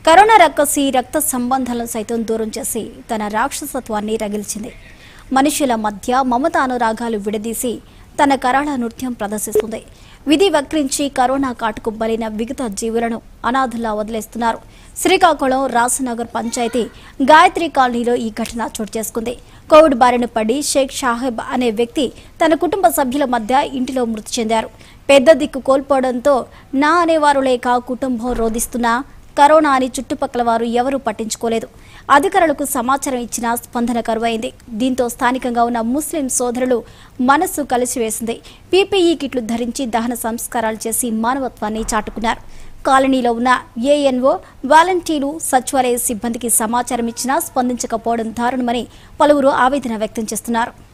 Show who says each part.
Speaker 1: corona రక్కసి రక్త సంబంధాలను సైతం దూరం చేసి తన రాక్షసత్వాన్ని రగిల్చింది మనుషుల మధ్య మమత అనురాగాలు విడదీసి తన కరాళ నృత్యం ప్రదర్శిస్తుంది విధి వక్రించి కరోనా కాటుకు బలైన విగత జీవులను అనాథులా వదిలేస్తున్నారు శ్రీకాకుళం రాసనగర్ పంచాయతీ గాయత్రి కాలనీలో ఈ ఘటన చోటు చేసుకుంది కోవిడ్ బారిన పడి షేక్ షాహెబ్ అనే వ్యక్తి తన కుటుంబ సభ్యుల మధ్య ఇంటిలో మృతి చెందారు పెద్ద దిక్కు కోల్పోవడంతో నా అనేవారు లేక కుటుంబం రోధిస్తున్నా కరోనా అని చుట్టుపక్కల వారు ఎవరూ పట్టించుకోలేదు అధికారులకు సమాచారం ఇచ్చినా స్పందన కరువైంది దీంతో స్థానికంగా ఉన్న ముస్లిం సోదరులు మనస్సు కలిసివేసింది పీపీఈ కిట్లు ధరించి దహన సంస్కారాలు చేసి మానవత్వాన్ని చాటుకున్నారు కాలనీలో ఉన్న ఏఎన్ఓ వాలంటీర్లు సచివాలయ సిబ్బందికి సమాచారం ఇచ్చినా స్పందించకపోవడం దారుణమని పలువురు ఆవేదన వ్యక్తం చేస్తున్నారు